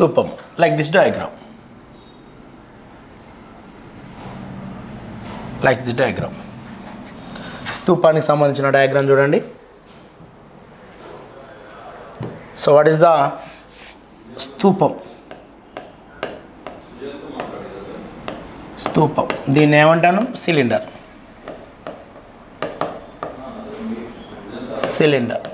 స్తూపం like this diagram like this diagram స్తూపానికి సంబంధించిన డయాగ్రామ్ చూడండి సో వాట్ ఈస్ ద స్తూపం స్తూపం దీన్ని ఏమంటాను సిలిండర్ సిలిండర్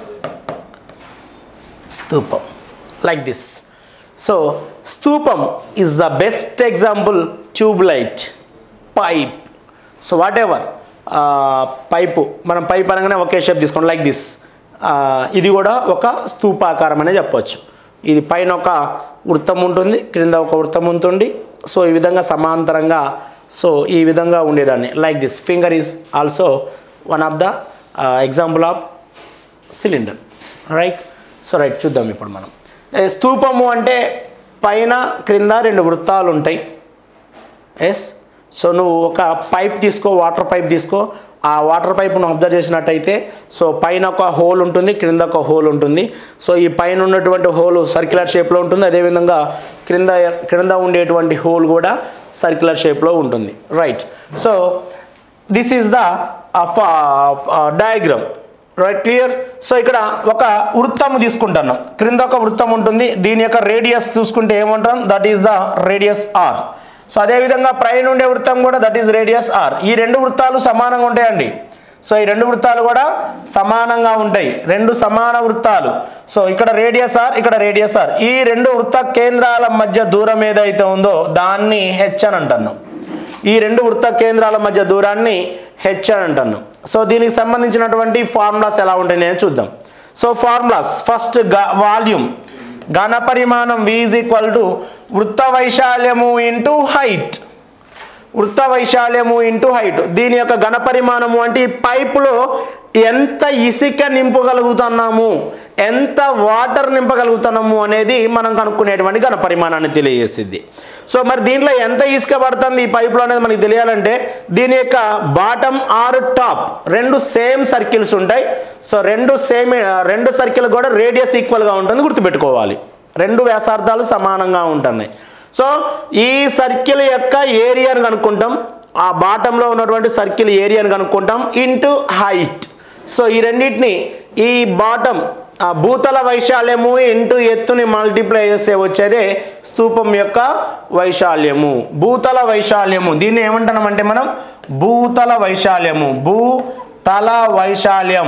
స్తూపం లైక్ దిస్ సో స్తూపం is the best example tube light pipe so whatever pipe మనం పైప్ అనగానే ఒకే షేప్ తీసుకోండి లైక్ దిస్ ఇది కూడా ఒక స్తూపాకారం అనే చెప్పొచ్చు ఇది పైన ఒక వృత్తం ఉంటుంది క్రింద ఒక వృత్తం ఉంటుంది సో ఈ విధంగా సమాంతరంగా సో ఈ విధంగా ఉండేదాన్ని like this finger is also one of the example of cylinder right so right చూద్దాం ఇప్పుడు మనం ఏ, స్తూపము అంటే పైన క్రింద రెండు వృత్తాలు ఉంటాయి ఎస్ సో నువ్వు ఒక పైప్ తీసుకో వాటర్ పైప్ తీసుకో ఆ వాటర్ పైప్ను అబ్జర్వ్ చేసినట్టయితే సో పైన ఒక హోల్ ఉంటుంది క్రింద ఒక హోల్ ఉంటుంది సో ఈ పైన ఉన్నటువంటి హోల్ సర్క్యులర్ షేప్లో ఉంటుంది అదేవిధంగా క్రింద క్రింద ఉండేటువంటి హోల్ కూడా సర్క్యులర్ షేప్లో ఉంటుంది right so this is the diagram right clear so ఇక్కడ ఒక వృత్తము తీసుకుంటున్నాం క్రింద ఒక వృత్తం ఉంటుంది దీని యొక్క రేడియస్ చూసుకుంటే ఏమంటాం that is the radius R so అదేవిధంగా పైన ఉండే వృత్తం కూడా దట్ ఈస్ రేడియస్ ఆర్ ఈ రెండు వృత్తాలు సమానంగా ఉంటాయండి సో ఈ రెండు వృత్తాలు కూడా సమానంగా ఉంటాయి రెండు సమాన వృత్తాలు సో ఇక్కడ రేడియస్ ఆర్ ఇక్కడ రేడియస్ ఆర్ ఈ రెండు వృత్త కేంద్రాల మధ్య దూరం ఏదైతే ఉందో దాన్ని హెచ్ అని అంటున్నాం ఈ రెండు వృత్త కేంద్రాల మధ్య దూరాన్ని హెచ్ అని అంటున్నాం సో దీనికి సంబంధించినటువంటి ఫార్ములాస్ ఎలా ఉంటాయి నేను చూద్దాం సో ఫార్ములాస్ ఫస్ట్ వాల్యూమ్ ఘన పరిమాణం v ఈజ్ ఈక్వల్ టు వృత్త వైశాల్యము ఇంటూ హైట్ వృత్త వైశాల్యము ఇంటూ హైట్ దీని యొక్క ఘన పరిమాణము అంటే ఈ పైపులో ఎంత ఇసుక నింపగలుగుతున్నాము ఎంత వాటర్ నింపగలుగుతున్నాము అనేది మనం కనుక్కునేటువంటి ఘన పరిమాణాన్ని తెలియజేసింది సో మరి దీంట్లో ఎంత ఇసుక పడుతుంది ఈ పైపులో అనేది మనకి తెలియాలంటే దీని యొక్క బాటమ్ ఆర్ టాప్ రెండు సేమ్ సర్కిల్స్ ఉంటాయి సో రెండు సేమ్ రెండు సర్కిల్ కూడా రేడియస్ ఈక్వల్గా ఉంటుంది గుర్తుపెట్టుకోవాలి రెండు వ్యాసార్థాలు సమానంగా ఉంటున్నాయి సో ఈ సర్కిల్ యొక్క ఏరియాను కనుక్కుంటాం ఆ బాటంలో ఉన్నటువంటి సర్కిల్ ఏరియాను కనుక్కుంటాం ఇంటూ హైట్ సో ఈ రెండింటిని ఈ బాటం ఆ భూతల వైశాల్యము ఇంటూ ఎత్తుని మల్టిప్లై చేస్తే వచ్చేదే స్తూపం యొక్క వైశాల్యము భూతల వైశాల్యము దీన్ని ఏమంటున్నామంటే మనం భూతల వైశాల్యము భూతల వైశాల్యం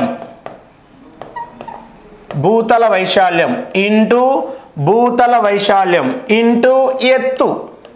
భూతల వైశాల్యం ఇంటూ భూతల వైశాల్యం ఇంటూ ఎత్తు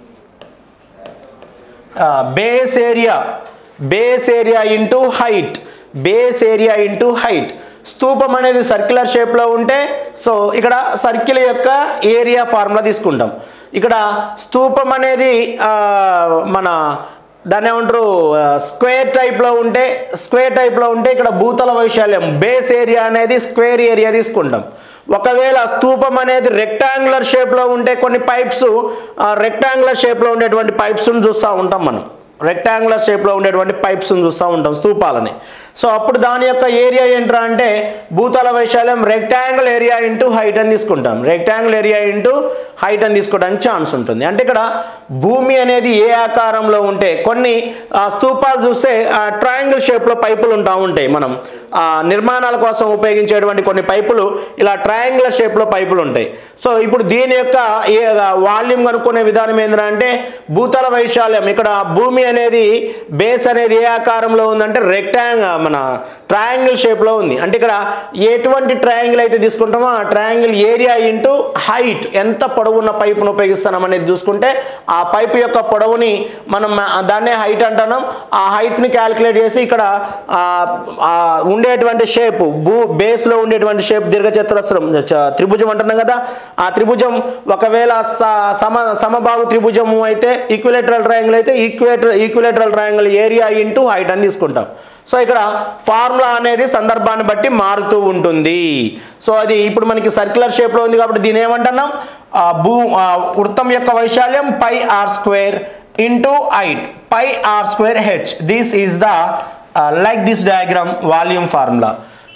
base area base area into height base area into height స్తూపం అనేది సర్క్యులర్ షేప్లో ఉంటే సో ఇక్కడ సర్కిల్ యొక్క ఏరియా ఫార్ములా తీసుకుంటాం ఇక్కడ స్తూపం అనేది ఆ, మన దాన్ని ఏమంటారు స్క్వేర్ టైప్లో ఉంటే స్క్వేర్ టైప్లో ఉంటే ఇక్కడ భూతల వైశాల్యం బేస్ ఏరియా అనేది స్క్వేర్ ఏరియా తీసుకుంటాం ఒకవేళ స్తూపం అనేది రెక్టాంగులర్ షేప్లో ఉంటే కొన్ని పైప్స్ రెక్టాంగులర్ షేప్లో ఉండేటువంటి పైప్స్ని చూస్తూ ఉంటాం మనం రెక్టాంగులర్ షేప్లో ఉండేటువంటి పైప్స్ని చూస్తూ ఉంటాం స్తూపాలని సో అప్పుడు దాని యొక్క ఏరియా ఏంట్రా అంటే భూతల వైశాల్యం రెక్టాంగిల్ ఏరియా ఇంటూ హైట్ అని తీసుకుంటాం రెక్టాంగిల్ ఏరియా ఇంటూ హైట్ అని తీసుకోవడానికి ఛాన్స్ ఉంటుంది అంటే ఇక్కడ భూమి అనేది ఏ ఆకారంలో ఉంటే కొన్ని ఆ, స్తూపాలు చూస్తే ట్రయాంగిల్ షేప్లో పైపులు ఉంటా ఉంటాయి మనం ఆ, నిర్మాణాల కోసం ఉపయోగించేటువంటి కొన్ని పైపులు ఇలా ట్రయాంగులర్ షేప్లో పైపులు ఉంటాయి సో ఇప్పుడు దీని యొక్క ఏ వాల్యూమ్ కనుక్కునే విధానం ఏంటంటే భూతల వైశాల్యం ఇక్కడ భూమి అనేది బేస్ అనేది ఏ ఆకారంలో ఉందంటే రెక్టాంగ్ మన ట్రయాంగిల్ షేప్లో ఉంది అంటే ఇక్కడ ఎటువంటి ట్రయాంగిల్ అయితే తీసుకుంటామో ఆ ట్రయాంగిల్ ఏరియా ఇంటూ హైట్ ఎంత పొడవున్న పైపును ఉపయోగిస్తున్నాం అనేది చూసుకుంటే ఆ పైపు యొక్క పొడవుని మనం ఆ దాన్నే హైట్ అంటున్నాం ఆ హైట్ని క్యాలిక్యులేట్ చేసి ఇక్కడ ఆ, ఆ ఉండేటువంటి షేప్ భూ బేస్లో ఉండేటువంటి షేప్ దీర్ఘచతురస్రం చ- త్రిభుజం అంటున్నాం కదా ఆ త్రిభుజం ఒకవేళ స- సమ సమబాహు త్రిభుజము అయితే ఈక్విలేటరల్ ట్రయాంగిల్ అయితే equator equilateral triangle area into height అని తీసుకుంటాం సో ఇక్కడ ఫార్ములా అనేది సందర్భాన్ని బట్టి మారుతూ ఉంటుంది సో అది ఇప్పుడు మనకి సర్క్యులర్ షేప్లో ఉంది కాబట్టి దీని ఏమంటున్నాం ఆ భూ ఆ వృత్తం యొక్క వైశాల్యం pi R square into height pi R square H this is the like this diagram volume formula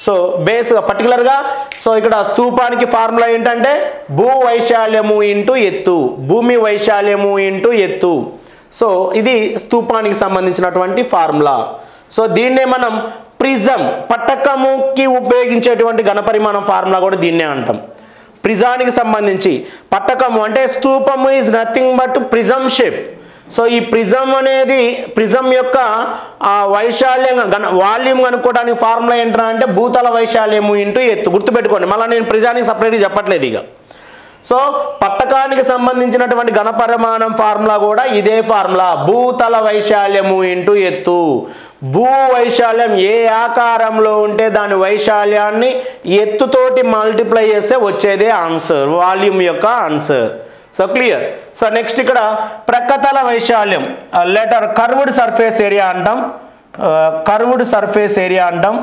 so base పర్టికులర్గా సో ఇక్కడ స్తూపానికి ఫార్ములా ఏంటంటే భూ వైశాల్యము ఇంటూ ఎత్తు భూమి వైశాల్యము ఇంటూ ఎత్తు సో ఇది స్తూపానికి సంబంధించినటువంటి ఫార్ములా సో దీన్నే మనం ప్రిజం పట్టకముకి ఉపయోగించేటువంటి ఘనపరిమాణం ఫార్ములా కూడా దీన్నే అంటాం ప్రిజానికి సంబంధించి పట్టకము అంటే స్తూపము is nothing but prism shape so ఈ ప్రిజం అనేది ప్రిజం యొక్క ఆ వైశాల్యం గణ వాల్యూమ్ కనుక్కోవడానికి ఫార్ములా ఏంటంటే అంటే భూతల వైశాల్యము ఇంటూ ఎత్తు గుర్తుపెట్టుకోండి మళ్ళీ నేను ప్రిజానికి సపరేట్గా చెప్పట్లేదు ఇక సో పట్టకానికి సంబంధించినటువంటి ఘనపరిమాణం ఫార్ములా కూడా ఇదే ఫార్ములా భూతల వైశాల్యము ఇంటూ ఎత్తు భూ వైశాల్యం ఏ ఆకారంలో ఉంటే దాని వైశాల్యాన్ని ఎత్తుతోటి మల్టిప్లై చేస్తే వచ్చేదే ఆన్సర్ వాల్యూమ్ యొక్క answer so clear so next ఇక్కడ ప్రక్కతల వైశాల్యం లెటర్ కర్వ్డ్ సర్ఫేస్ ఏరియా అంటాం కర్వ్డ్ సర్ఫేస్ ఏరియా అంటాం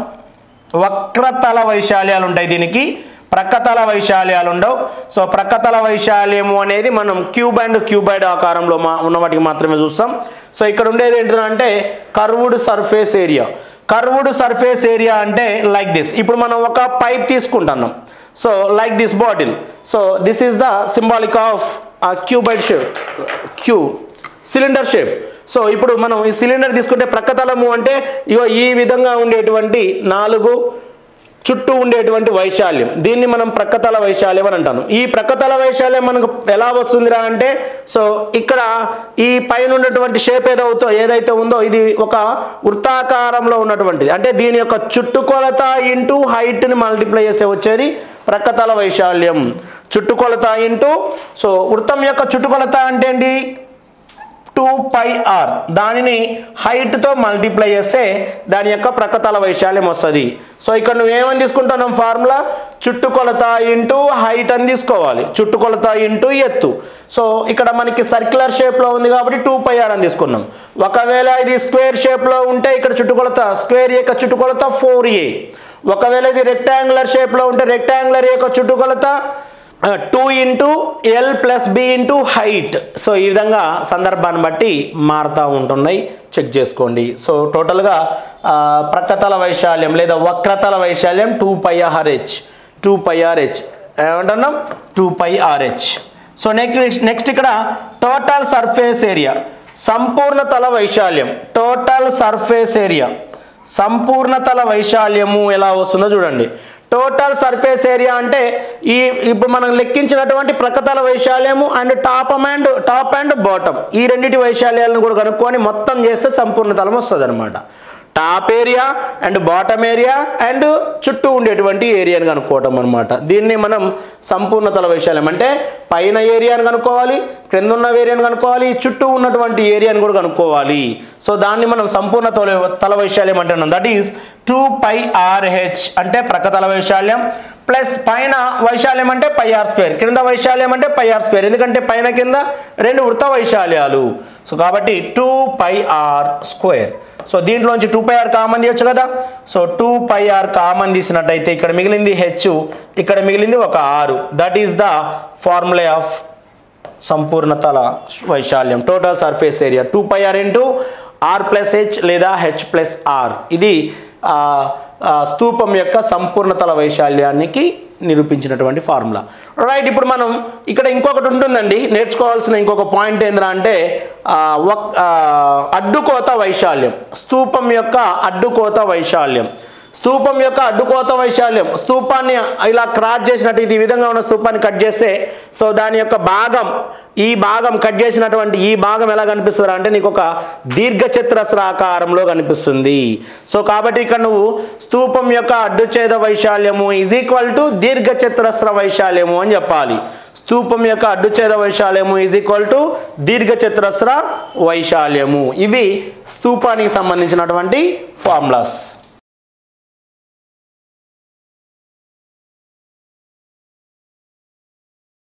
వక్రతల వైశాల్యాలు ఉంటాయి దీనికి ప్రక్కతల వైశాల్యాలు ఉండవు సో ప్రక్కతల వైశాల్యము అనేది మనం క్యూబ్ అండ్ క్యూబైడ్ ఆకారంలో మా ఉన్న వాటికి మాత్రమే చూస్తాం సో ఇక్కడ ఉండేది ఏంటంటే curved surface area curved surface area అంటే లైక్ దిస్ ఇప్పుడు మనం ఒక పైప్ తీసుకుంటున్నాం so like this bottle so this is the symbolic of cuboid shape క్యూ సిలిండర్ షేప్ సో ఇప్పుడు మనం ఈ సిలిండర్ తీసుకుంటే ప్రక్కతలము అంటే ఇగో ఈ విధంగా ఉండేటువంటి నాలుగు చుట్టూ ఉండేటువంటి వైశాల్యం దీన్ని మనం ప్రక్కతల వైశాల్యం అని అంటాను ఈ ప్రక్కతల వైశాల్యం మనకు ఎలా వస్తుందిరా అంటే సో ఇక్కడ ఈ పైన ఉన్నటువంటి షేప్ ఏదవుతో ఏదైతే ఉందో ఇది ఒక వృత్తాకారంలో ఉన్నటువంటిది అంటే దీని యొక్క చుట్టుకొలత ఇంటూ హైట్ని మల్టిప్లై చేసే వచ్చేది ప్రక్కతల వైశాల్యం చుట్టుకొలత ఇంటూ సో వృత్తం యొక్క చుట్టుకొలత అంటే ఏంటి టూ పై ఆర్ దానిని హైట్తో మల్టిప్లై చేస్తే దాని యొక్క ప్రక్కతల వైశాల్యం వస్తుంది సో ఇక్కడ నువ్వేమని తీసుకుంటున్నాం ఫార్ములా చుట్టుకొలత ఇంటూ హైట్ అని తీసుకోవాలి చుట్టుకొలత ఇంటూ ఎత్తు సో ఇక్కడ మనకి సర్క్యులర్ షేప్లో ఉంది కాబట్టి టూ పై ఆర్ అని తీసుకున్నాం ఒకవేళ ఇది స్క్వేర్ షేప్లో ఉంటే ఇక్కడ చుట్టుకొలత స్క్వేర్ యొక్క చుట్టుకొలత ఫోర్ ఏ ఒకవేళ ఇది రెక్టాంగులర్ షేప్లో ఉంటే రెక్టాంగులర్ యొక్క చుట్టుకొలత two into L plus B into height so ఈ విధంగా సందర్భాన్ని బట్టి మారుతూ ఉంటున్నాయి చెక్ చేసుకోండి సో టోటల్గా ఆ, ప్రక్కతల వైశాల్యం లేదా వక్రతల వైశాల్యం two pi RH two pi RH ఏమంటున్నాం two pi RH so next next ఇక్కడ టోటల్ సర్ఫేస్ ఏరియా సంపూర్ణ తల వైశాల్యం టోటల్ సర్ఫేస్ ఏరియా సంపూర్ణతల వైశాల్యము ఎలా వస్తుందో చూడండి టోటల్ సర్ఫేస్ ఏరియా అంటే ఈ ఇప్పుడు మనం లెక్కించినటువంటి ప్రకతల వైశాల్యము and top and top and bottom ఈ రెండింటి వైశాల్యాలను కూడా కనుక్కొని మొత్తం చేస్తే సంపూర్ణతలం వస్తుంది అనమాట top area and bottom area and చుట్టూ ఉండేటువంటి ఏరియాని కనుక్కోవటం అనమాట దీన్ని మనం సంపూర్ణతల వైశాల్యం అంటే పైన ఏరియాని కనుక్కోవాలి క్రింద ఉన్న ఏరియాని కనుక్కోవాలి చుట్టూ ఉన్నటువంటి ఏరియాని కూడా కనుక్కోవాలి సో దాన్ని మనం సంపూర్ణ తల తల వైశాల్యం అంటున్నాం that is two pi RH అంటే ప్రకతల వైశాల్యం ప్లస్ పైన వైశాల్యం అంటే పై ఆర్ స్క్వేర్ క్రింద వైశాల్యం అంటే పై ఆర్ స్క్వేర్ ఎందుకంటే పైన కింద రెండు వృత్త వైశాల్యాలు సో కాబట్టి two pi R square so దీంట్లోంచి టూ పై ఆర్ కామన్ తీయొచ్చు కదా so two pi R common తీసినట్టయితే ఇక్కడ మిగిలింది హెచ్ ఇక్కడ మిగిలింది ఒక ఆరు that is the formula of సంపూర్ణతల వైశాల్యం total surface area two pi R into R plus H లేదా హెచ్ ప్లస్ ఆర్ ఇది ఆ, ఆ, స్తూపం యొక్క సంపూర్ణతల వైశాల్యానికి నిరూపించినటువంటి ఫార్ములా రైట్ ఇప్పుడు మనం ఇక్కడ ఇంకొకటి ఉంటుందండి నేర్చుకోవాల్సిన ఇంకొక పాయింట్ ఏంద్రా అంటే ఆ, వక్- ఆ, అడ్డుకోత వైశాల్యం స్తూపం యొక్క అడ్డుకోత వైశాల్యం స్తూపం యొక్క అడ్డుకోత వైశాల్యం స్తూపాన్ని ఇలా క్రాస్ చేసినట్టు ఇది ఈ విధంగా ఉన్న స్తూపాన్ని కట్ చేస్తే సో దాని యొక్క భాగం ఈ భాగం కట్ చేసినటువంటి ఈ భాగం ఎలా కనిపిస్తుంది అంటే నీకు ఒక దీర్ఘచతురస్రాకారంలో కనిపిస్తుంది సో కాబట్టి ఇక్కడ నువ్వు స్తూపం యొక్క అడ్డుఛేద వైశాల్యము ఈజ్ ఈక్వల్ టు దీర్ఘచతురస్ర వైశాల్యము అని చెప్పాలి స్తూపం యొక్క అడ్డుఛేద వైశాల్యము ఈజ్ ఈక్వల్ టు దీర్ఘచతురస్ర వైశాల్యము ఇవి స్తూపానికి సంబంధించినటువంటి ఫార్ములాస్